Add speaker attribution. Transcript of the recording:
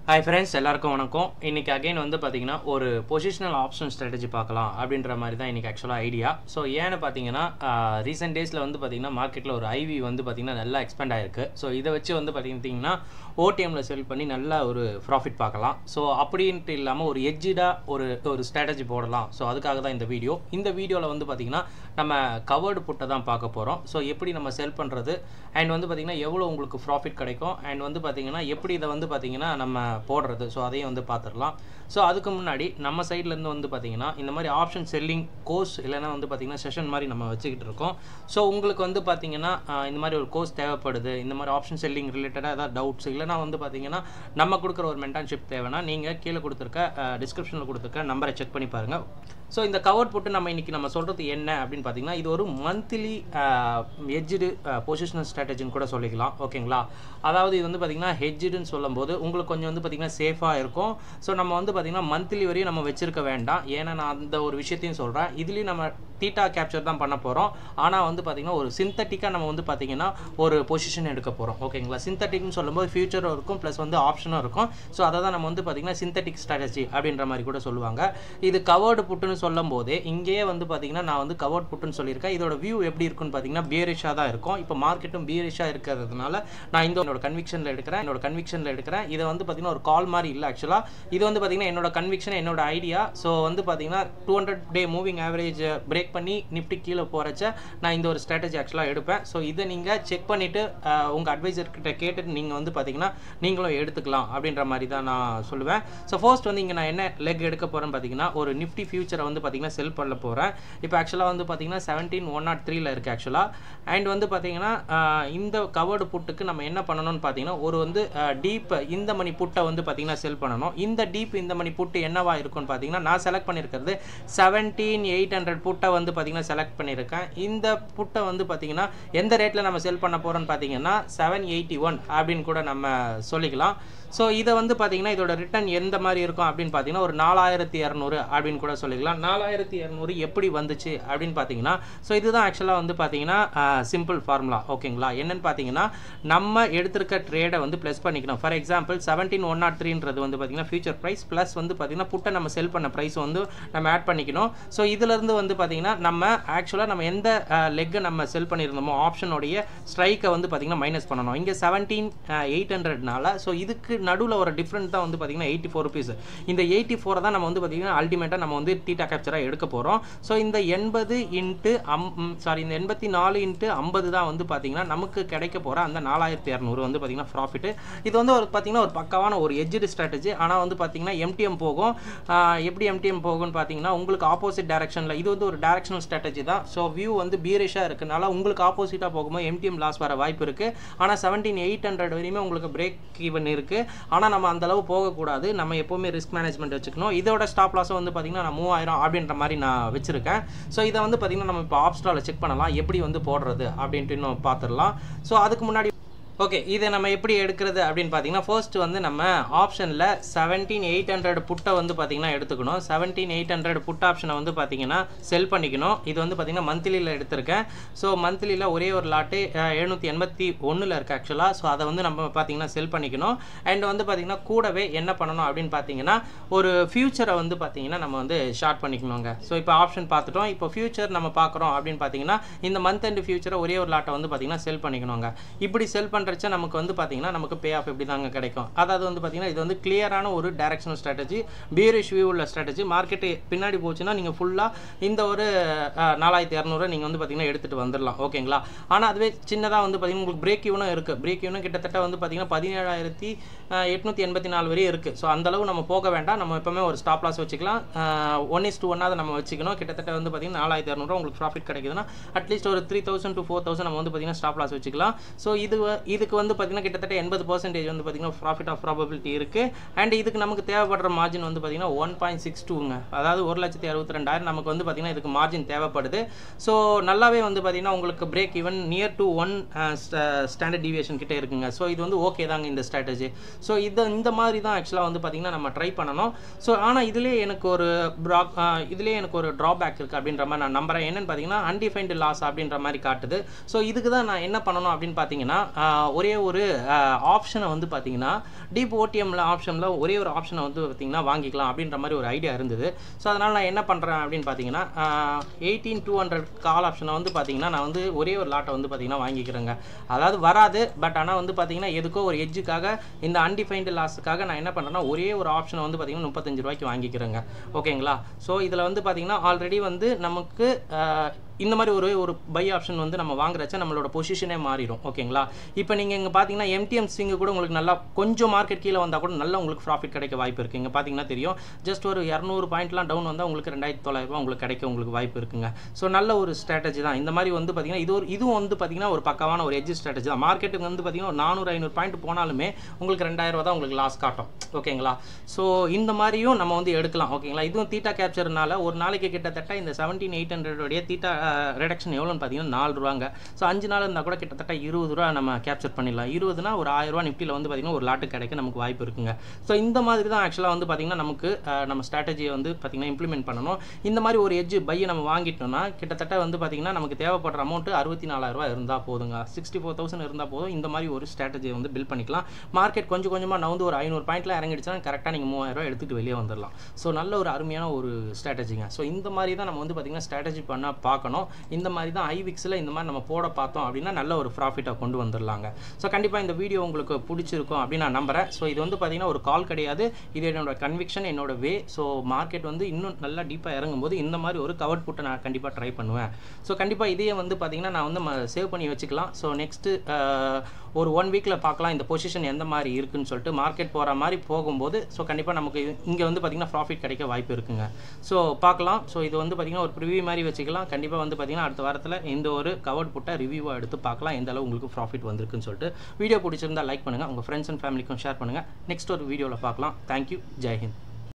Speaker 1: hi friends எல்லாருக்கும் வணக்கம் இன்றைக்கி அகைன் வந்து பார்த்தீங்கன்னா ஒரு பொசிஷனல் ஆப்ஷன் ஸ்ட்ராட்டஜி பார்க்கலாம் அப்படின்ற மாதிரி தான் இன்றைக்கி ஆக்சுவலாக ஐடியா ஸோ ஏன்னு பார்த்தீங்கன்னா ரீசெண்ட் டேஸில் வந்து பார்த்தீங்கன்னா மார்க்கெட்டில் ஒரு ஐவி வந்து பார்த்தீங்கன்னா நல்லா எக்ஸ்பெண்ட் ஆயிருக்கு ஸோ இதை வச்சு வந்து பார்த்தீங்கன்னா ஓடிஎம்மில் செல் பண்ணி நல்ல ஒரு ப்ராஃபிட் பார்க்கலாம் ஸோ அப்படின்ட்டு இல்லாமல் ஒரு எஜ்ஜிடாக ஒரு ஒரு ஸ்ட்ராட்டஜி போடலாம் ஸோ அதுக்காக தான் இந்த வீடியோ இந்த வீடியோவில் வந்து பார்த்தீங்கன்னா நம்ம கவர்டு புட்டை தான் பார்க்க போகிறோம் ஸோ எப்படி நம்ம செல் பண்ணுறது அண்ட் வந்து பார்த்தீங்கன்னா எவ்வளோ உங்களுக்கு ப்ராஃபிட் கிடைக்கும் அண்ட் வந்து பார்த்தீங்கன்னா எப்படி இதை வந்து பார்த்தீங்கன்னா நம்ம போடுறது ஸோ அதையும் வந்து பார்த்துடலாம் ஸோ அதுக்கு முன்னாடி நம்ம சைட்லேருந்து வந்து பார்த்தீங்கன்னா இந்த மாதிரி ஆப்ஷன் செல்லிங் கோர்ஸ் இல்லைன்னா வந்து பார்த்தீங்கன்னா செஷன் மாதிரி நம்ம வச்சுக்கிட்டு இருக்கோம் ஸோ உங்களுக்கு வந்து பார்த்தீங்கன்னா ஆஹ், இந்த மாதிரி ஒரு கோர்ஸ் தேவைப்படுது இந்த மாதிரி ஆப்ஷன் செல்லிங் ரிலேட்டடாக ஏதாவது டவுட்ஸ் இல்லைனா வந்து பார்த்தீங்கன்னா நம்ம கொடுக்குற ஒரு மென்டர்ஷிப் தேவைன்னா நீங்கள் கீழே கொடுத்துருக்க டிஸ்கிரிப்ஷனில் கொடுத்துருக்க நம்பரை செக் பண்ணி பாருங்கள் ஸோ இந்த கவர் போட்டு நம்ம இன்றைக்கி நம்ம சொல்கிறது என்ன அப்படின்னு பார்த்தீங்கன்னா இது ஒரு மந்த்லி ஹெஜ்டு பொசிஷனல் ஸ்ட்ராட்டஜின்னு கூட சொல்லிக்கலாம் ஓகேங்களா அதாவது இது வந்து பார்த்திங்கன்னா ஹெஜ்டுன்னு சொல்லும்போது உங்களுக்கு கொஞ்சம் வந்து பார்த்திங்கன்னா சேஃபாக இருக்கும் ஸோ நம்ம வந்து பார்த்திங்கன்னா மந்த்லி வரையும் நம்ம வச்சிருக்க வேண்டாம் ஏன்னா நான் அந்த ஒரு விஷயத்தையும் சொல்கிறேன் இதுலேயும் நம்ம டீட்டா கேப்சர் தான் பண்ண போகிறோம் ஆனால் வந்து பார்த்திங்கன்னா ஒரு சிந்தட்டிக்காக நம்ம வந்து பார்த்திங்கன்னா ஒரு பொசிஷன் எடுக்க போகிறோம் ஓகேங்களா சிந்தட்டிக்னு சொல்லும்போது ஃபியூச்சரும் இருக்கும் ப்ளஸ் வந்து ஆப்ஷனும் இருக்கும் ஸோ அதை தான் நம்ம வந்து பார்த்திங்கன்னா சிந்தட்டிக் ஸ்ட்ராட்டஜி அப்படின்ற மாதிரி கூட சொல்லுவாங்க இது கவர்டு புட்டுன்னு சொல்லும் போதே இங்கேயே வந்து பார்த்திங்கன்னா நான் வந்து கவர்ட் புட்டுன்னு சொல்லியிருக்கேன் இதோட வியூ எப்படி இருக்குன்னு பார்த்தீங்கன்னா பியரிஷாக தான் இருக்கும் இப்போ மார்க்கெட்டும் பியரிஷாக இருக்கிறதுனால நான் இந்த என்னோட கன்விக்ஷனில் எடுக்கிறேன் என்னோட கன்விக்ஷனில் எடுக்கிறேன் இதை வந்து பார்த்திங்கன்னா ஒரு கால் மாதிரி இல்லை ஆக்சுவலாக இது வந்து பார்த்திங்கன்னா என்னோட கன்விக்ஷன் என்னோட ஐடியா ஸோ வந்து பார்த்திங்கன்னா two hundred day moving average break பண்ணி நிஃப்டி கீழே போகிறச்ச நான் இந்த ஒரு ஸ்ட்ராட்டஜி ஆக்சுவலாக எடுப்பேன் ஸோ இதை நீங்கள் செக் பண்ணிவிட்டு உங்கள் அட்வைசர் கிட்ட கேட்டுட்டு நீங்கள் வந்து பார்த்தீங்கன்னா நீங்களும் எடுத்துக்கலாம் அப்படின்ற மாதிரி தான் நான் சொல்லுவேன் ஸோ ஃபர்ஸ்ட் வந்து இங்கே நான் என்ன லெக் எடுக்க போகிறேன்னு பார்த்தீங்கன்னா ஒரு நிஃப்டி ஃபியூச்சரை வந்து பார்த்தீங்கன்னா செல் பண்ண போகிறேன் இப்போ ஆக்சுவலாக வந்து பார்த்தீங்கன்னா செவன்டீன் ஒன் நாட் த்ரீல இருக்குது ஆக்சுவலாக அண்ட் வந்து பார்த்தீங்கன்னா ஆஹ், இந்த கவர்டு புட்டுக்கு நம்ம என்ன பண்ணணும்னு பார்த்தீங்கன்னா ஒரு வந்து டீப் இந்த மணி புட்டை வந்து பார்த்தீங்கன்னா செல் பண்ணணும் இந்த டீப் இந்த மணி புட்டு என்னவா இருக்கும்னு பார்த்தீங்கன்னா நான் செலக்ட் பண்ணியிருக்கிறது செவன்டீன் எயிட் ஹண்ட்ரட் புட்டை வந்து பார்த்தீங்கன்னா செலக்ட் பண்ணியிருக்கேன் இந்த புட்டை வந்து பார்த்தீங்கன்னா எந்த ரேட்டில் நம்ம செல் பண்ண போகிறோம்னு பார்த்தீங்கன்னா செவன் எயிட்டி ஒன் அப்படின்னு கூட நம்ம சொல்லிக்கலாம் ஸோ இதை வந்து பார்த்தீங்கன்னா இதோட ரிட்டர்ன் எந்த மாதிரி இருக்கும் அப்படின்னு பார்த்தீங்கன்னா ஒரு நாலாயிரத்தி இரநூறு அப்படின்னு கூட சொல்லிக்கலாம் நாலாயிரத்தி இரநூறு எப்படி வந்துச்சு அப்படின்னு பார்த்தீங்கன்னா ஸோ இதுதான் ஆக்சுவலாக வந்து பார்த்தீங்கன்னா சிம்பிள் ஃபார்முலா ஓகேங்களா என்னன்னு பார்த்தீங்கன்னா நம்ம எடுத்திருக்க ட்ரேடை வந்து ப்ளஸ் பண்ணிக்கணும் for example seventeen one not த்ரீன்றது வந்து பார்த்தீங்கன்னா ஃபியூச்சர் ப்ரைஸ் ப்ளஸ் வந்து பார்த்தீங்கன்னா புட்டை நம்ம செல் பண்ண ப்ரைஸ் வந்து நம்ம ஆட் பண்ணிக்கணும் ஸோ இதுலேருந்து வந்து பார்த்தீங்கன்னா நம்ம ஆக்சுவலாக நம்ம எந்த லெக்கை நம்ம செல் பண்ணியிருந்தோமோ ஆப்ஷனுடைய ஸ்ட்ரைக்கை வந்து பார்த்தீங்கன்னா மைனஸ் பண்ணணும் இங்கே செவன்டீன் எயிட் ஹண்ட்ரட்னால ஸோ இதுக்கு நடுவில் ஒரு டிஃப்ரெண்ட் தான் வந்து பார்த்தீங்கன்னா எயிட்டி ஃபோர் ருபீஸ் இந்த எயிட்டி ஃபோரை தான் நம்ம வந்து பார்த்தீங்கன்னா அல்டிமேட்டாக நம்ம வந்து டீட்டா கேப்சராக எடுக்க போகிறோம் ஸோ இந்த எண்பது இன்ட்டு அம் சாரி இந்த எண்பத்தி நாலு இன்ட்டு ஐம்பது தான் வந்து பார்த்தீங்கன்னா நமக்கு கிடைக்க போகிற அந்த நாலாயிரத்தி இரநூறு வந்து பார்த்தீங்கன்னா ப்ராஃபிட் இது வந்து ஒரு பார்த்தீங்கன்னா ஒரு பக்காவான ஒரு எஜ்ஜு ஸ்ட்ராட்டஜி ஆனால் வந்து பார்த்தீங்கன்னா எம்டிஎம் போகும் ஆஹ் எப்படி எம்டிஎம் போகும்னு பார்த்தீங்கன்னா உங்களுக்கு ஆப்போசிட் டைரக்ஷனில் இது வந்து ஒரு டைரக்ஷனல் ஸ்ட்ராட்டஜி தான் ஸோ வியூ வந்து பீரிஷாக இருக்கனால உங்களுக்கு ஆப்போசிட்டாக போகும்போது எம்டிஎம் லாஸ் வர வாய்ப்பு இருக்குது ஆனால் செவன்டீன் எயிட் ஹண்ட்ரட் வரையுமே உங்களுக்கு பிரேக் ஈவன் இருக்குது ஆனால் நம்ம அந்த அளவு போகக்கூடாது நம்ம எப்போவுமே ரிஸ்க் மேனேஜ்மெண்ட் வச்சுக்கணும் இதோட ஸ்டாப் லாஸும் வந்து பார்த்தீங்கன்னா நான் மூவாயிரம் அப்படின்ற மாதிரி நான் வச்சுருக்கேன் ஸோ இதை வந்து பார்த்தீங்கன்னா நம்ம இப்போ ஆப்ஸ்டாவில் செக் பண்ணலாம் எப்படி வந்து போடுறது அப்படின்ட்டு இன்னும் பார்த்துடலாம் ஸோ அதுக்கு முன்னாடி ஓகே இதை நம்ம எப்படி எடுக்கிறது அப்படின்னு பார்த்தீங்கன்னா ஃபர்ஸ்ட் வந்து நம்ம ஆப்ஷனில் செவன்டீன் எயிட் ஹண்ட்ரட் புட்டை வந்து பார்த்தீங்கன்னா எடுத்துக்கணும் செவன்டீன் எயிட் ஹண்ட்ரட் புட் ஆப்ஷனை வந்து பார்த்தீங்கன்னா செல் பண்ணிக்கணும் இது வந்து பார்த்தீங்கன்னா மந்த்லியில் எடுத்திருக்கேன் ஸோ மந்த்லியில் ஒரே ஒரு லாட்டு எழுநூற்றி எண்பத்தி ஒன்றில் இருக்குது ஆக்சுவலாக ஸோ அதை வந்து நம்ம பார்த்தீங்கன்னா செல் பண்ணிக்கணும் அண்ட் வந்து பார்த்தீங்கன்னா கூடவே என்ன பண்ணணும் அப்படின்னு பார்த்தீங்கன்னா ஒரு ஃபியூச்சரை வந்து பார்த்தீங்கன்னா நம்ம வந்து ஷார்ட் பண்ணிக்கணுங்க ஸோ இப்போ ஆப்ஷன் பார்த்துட்டோம் இப்போ ஃபியூச்சர் நம்ம பார்க்குறோம் அப்படின்னு பார்த்தீங்கன்னா இந்த மந்த் அண்ட் ஃபியூச்சரை ஒரே ஒரு லாட்டை வந்து பார்த்தீங்கன்னா செல் பண்ணிக்கணுங்க இப்படி செல் பண்ணுறச்ச நமக்கு வந்து பார்த்தீங்கன்னா நமக்கு பே ஆஃப் எப்படி தாங்க கிடைக்கும் அதாவது வந்து பார்த்தீங்கன்னா இது வந்து கிளியரான ஒரு டைரக்ஷனல் ஸ்ட்ராட்டஜி பியரிஷ் வியூ உள்ள ஸ்ட்ராட்டஜி மார்க்கெட்டு பின்னாடி போச்சுன்னா நீங்கள் ஃபுல்லாக இந்த ஒரு அஹ், நாலாயிரத்தி இரநூறு நீங்கள் வந்து பார்த்தீங்கன்னா எடுத்துகிட்டு வந்துடலாம் ஓகேங்களா ஆனால் அதுவே சின்னதாக வந்து பார்த்தீங்கன்னா உங்களுக்கு பிரேக் ஈவனும் இருக்குது பிரேக் ஈவனும் கிட்டத்தட்ட வந்து பார்த்தீங்கன்னா பதினேழாயிரத்தி எட்நூற்றி எண்பத்தி நாலு வரையும் இருக்குது ஸோ அந்த அளவு நம்ம போக வேண்டாம் நம்ம எப்பவுமே ஒரு ஸ்டாப் லாஸ் வச்சுக்கலாம் ஒன் இஸ் டூ ஒன்னாவது நம்ம வச்சுக்கணும் கிட்டத்தட்ட வந்து பார்த்தீங்கன்னா நாலாயிரத்தி இரநூறுவா உங்களுக்கு ப்ராஃபிட் கிடைக்குதுன்னா அட்லீஸ்ட் ஒரு three thousand to four thousand நம்ம வந்து பார்த்தீங்கன்னா ஸ்டாப் லாஸ் வச்சுக்கலாம் ஸோ இது வ- இதுக்கு வந்து பார்த்தீங்கன்னா கிட்டத்தட்ட எண்பது பர்சன்டேஜ் வந்து பார்த்தீங்கன்னா ப்ராஃபிட் ஆஃப் ப்ராபபிலிட்டி இருக்குது அண்ட் இதுக்கு நமக்கு தேவைப்படுற மார்ஜின் வந்து பார்த்தீங்கன்னா ஒன் பாயிண்ட் சிக்ஸ் டூங்க அதாவது ஒரு லட்சத்தி அறுபத்தி ரெண்டாயிரம் நமக்கு வந்து பார்த்தீங்கன்னா இதுக்கு மார்ஜின் தேவைப்படுது ஸோ நல்லாவே வந்து பார்த்தீங்கன்னா உங்களுக்கு break even near to one standard deviation கிட்ட இருக்குங்க ஸோ இது வந்து ஓகே தாங்க இந்த ஸ்ட்ராட்டஜி ஸோ இது இந்த மாதிரி தான் ஆக்சுவலாக வந்து பார்த்தீங்கன்னா நம்ம ட்ரை பண்ணணும் ஸோ ஆனால் இதுலேயே எனக்கு ஒரு ப்ராக் இதுலேயே எனக்கு ஒரு ட்ராபேக் இருக்குது அப்படின்ற மாதிரி நான் நம்புறேன் என்னன்னு பார்த்தீங்கன்னா அன்டிஃபைன்டு லாஸ் அப்படின்ற மாதிரி காட்டுது ஸோ இதுக்கு தான் நான் என்ன பண்ணணும் அப்படின்னு பார்த்தீங்கன்னா ஆஹ், ஒரே ஒரு ஆப்ஷனை வந்து பார்த்தீங்கன்னா டீப் ஓடிஎம்ல ஆப்ஷனில் ஒரே ஒரு ஆப்ஷனை வந்து பார்த்தீங்கன்னா வாங்கிக்கலாம் அப்படின்ற மாதிரி ஒரு ஐடியா இருந்தது ஸோ அதனால் நான் என்ன பண்ணுறேன் அப்படின்னு பார்த்தீங்கன்னா எயிட்டீன் டூ ஹண்ட்ரட் கால் ஆப்ஷனை வந்து பார்த்தீங்கன்னா நான் வந்து ஒரே ஒரு லாட்டை வந்து பார்த்தீங்கன்னா வாங்கிக்கிறேங்க அதாவது வராது பட் ஆனால் வந்து பார்த்தீங்கன்னா எதுக்கோ ஒரு எட்ஜுக்காக இந்த அன்டிஃபைன்டு லாஸுக்காக நான் என்ன பண்ணுறேன்னா ஒரே ஒரு ஆப்ஷனை வந்து பார்த்தீங்கன்னா முப்பத்தஞ்சு ரூபாய்க்கு வாங்கிக்கிறேங்க ஓகேங்களா ஸோ இதில் வந்து பார்த்தீங்கன்னா ஆல்ரெடி வந்து நமக்கு ஆஹ், இந்த மாதிரி ஒரு ஒரு பை ஆப்ஷன் வந்து நம்ம வாங்குறச்ச நம்மளோட பொசிஷனே மாறிடும் ஓகேங்களா இப்போ நீங்கள் இங்கே பார்த்தீங்கன்னா எம்டிஎம் ஸ்விங்கு கூட உங்களுக்கு நல்லா கொஞ்சம் மார்க்கெட் கீழே வந்தால் கூட நல்லா உங்களுக்கு ப்ராஃபிட் கிடைக்க வாய்ப்பு இருக்குது இங்கே பார்த்தீங்கன்னா தெரியும் ஜஸ்ட் ஒரு இரநூறு பாயிண்ட்லாம் டவுன் வந்தால் உங்களுக்கு ரெண்டாயிரத்தி தொள்ளாயிரரூபா உங்களுக்கு கிடைக்க உங்களுக்கு வாய்ப்பு இருக்குங்க ஸோ நல்ல ஒரு ஸ்ட்ராட்டஜி தான் இந்த மாதிரி வந்து பார்த்தீங்கன்னா இது ஒரு இதுவும் வந்து பார்த்தீங்கன்னா ஒரு பக்கமான ஒரு எஜ்ஜு ஸ்ட்ராட்டஜி தான் மார்க்கெட்டுக்கு வந்து பார்த்தீங்கன்னா ஒரு நானூறு ஐநூறு பாயிண்ட் போனாலுமே உங்களுக்கு ரெண்டாயிரம் ரூபா தான் உங்களுக்கு லாஸ் காட்டும் ஓகேங்களா ஸோ இந்த மாதிரியும் நம்ம வந்து எடுக்கலாம் ஓகேங்களா இதுவும் தீட்டா கேப்சர்னால ஒரு நாளைக்கு கிட்டத்தட்ட இந்த செவன்டீன் எயிட் ஹண்ட்ரடோடைய தீட்டா ரிடக்ஷன் எவ்வளோன்னு பார்த்தீங்கன்னா நாலு ரூபாங்க ஸோ அஞ்சு நாள் இருந்தால் கூட கிட்டத்தட்ட இருபது ரூபா நம்ம கேப்சர் பண்ணிடலாம் இருபதுனா ஒரு ஆயிரம் ரூபா நிஃப்டியில் வந்து பார்த்தீங்கன்னா ஒரு லாட்டு கிடைக்க நமக்கு வாய்ப்பு இருக்குங்க ஸோ இந்த மாதிரி தான் ஆக்சுவலாக வந்து பார்த்தீங்கன்னா நமக்கு அஹ், நம்ம ஸ்ட்ராட்டஜியை வந்து பார்த்தீங்கன்னா இம்ப்ளிமெண்ட் பண்ணணும் இந்த மாதிரி ஒரு எட்ஜ் பையை நம்ம வாங்கிட்டோம்னா கிட்டத்தட்ட வந்து பார்த்தீங்கன்னா நமக்கு தேவைப்படுற அமௌண்ட் அறுபத்தி நாலாயிரம் ரூபாய் இருந்தால் போதுங்க சிக்ஸ்டி ஃபோர் தௌசண்ட் இருந்தால் போதும் இந்த மாதிரி ஒரு ஸ்ட்ராட்டஜியை வந்து பில்ட் பண்ணிக்கலாம் மார்க்கெட் கொஞ்சம் கொஞ்சமாக நவுந்து ஒரு ஐநூறு பாயிண்ட்ல இறங்கிடுச்சுன்னா கரெக்டாக நீங்கள் மூவாயிரம் ரூபாய் எடுத்துட்டு வெளியே வந்துடலாம் ஸோ நல்ல ஒரு அருமையான ஒரு ஸ்ட்ராட்டஜிங்க ஸோ இந்த மாதிரி தான் நம்ம வந்து பார்த்தீங்கன்னா ஸ்ட்ராட்டஜி பண்ண பார்க்கணும் இந்த மாதிரி தான் ஐவிக்ஸில் இந்த மாதிரி நம்ம போட பார்த்தோம் அப்படின்னா நல்ல ஒரு ப்ராஃபிட்டை கொண்டு வந்துடலாங்க ஸோ கண்டிப்பாக இந்த வீடியோ உங்களுக்கு பிடிச்சிருக்கும் அப்படின்னு நான் நம்புறேன் ஸோ இது வந்து பார்த்தீங்கன்னா ஒரு கால் கிடையாது இது என்னோட கன்விக்ஷன் என்னோட வே ஸோ மார்க்கெட் வந்து இன்னும் நல்லா டீப்பாக இறங்கும்போது இந்த மாதிரி ஒரு கவர்ட் புட்டை நான் கண்டிப்பாக ட்ரை பண்ணுவேன் ஸோ கண்டிப்பாக இதையே வந்து பார்த்தீங்கன்னா நான் வந்து சேவ் பண்ணி வச்சுக்கலாம் ஸோ நெக்ஸ்ட்டு ஒரு ஒன் வீக்கில் பார்க்கலாம் இந்த பொசிஷன் எந்த மாதிரி இருக்குன்னு சொல்லிட்டு மார்க்கெட் போகிற மாதிரி போகும்போது ஸோ கண்டிப்பாக நமக்கு இங்கே வந்து பார்த்தீங்கன்னா ப்ராஃபிட் கிடைக்க வாய்ப்பு இருக்குங்க ஸோ பார்க்கலாம் ஸோ இது வந்து பார்த்தீங்கன்னா ஒரு ப்ரிவியூ மாதிரி வச்சுக்கலாம் கண்டிப்பாக வந்து பார்த்தீங்கன்னா அடுத்த வாரத்தில் இந்த ஒரு கவர்ட் புட்டை ரிவ்யூவாக எடுத்து பார்க்கலாம் எந்த அளவு உங்களுக்கு ப்ராஃபிட் வந்திருக்குன்னு சொல்லிட்டு வீடியோ பிடிச்சிருந்தா லைக் பண்ணுங்கள் உங்கள் ஃப்ரெண்ட்ஸ் அண்ட் ஃபேமிலிக்கும் ஷேர் பண்ணுங்கள் நெக்ஸ்ட் ஒரு வீடியோவில் பார்க்கலாம் தேங்க்யூ ஜெய்ஹிந்த்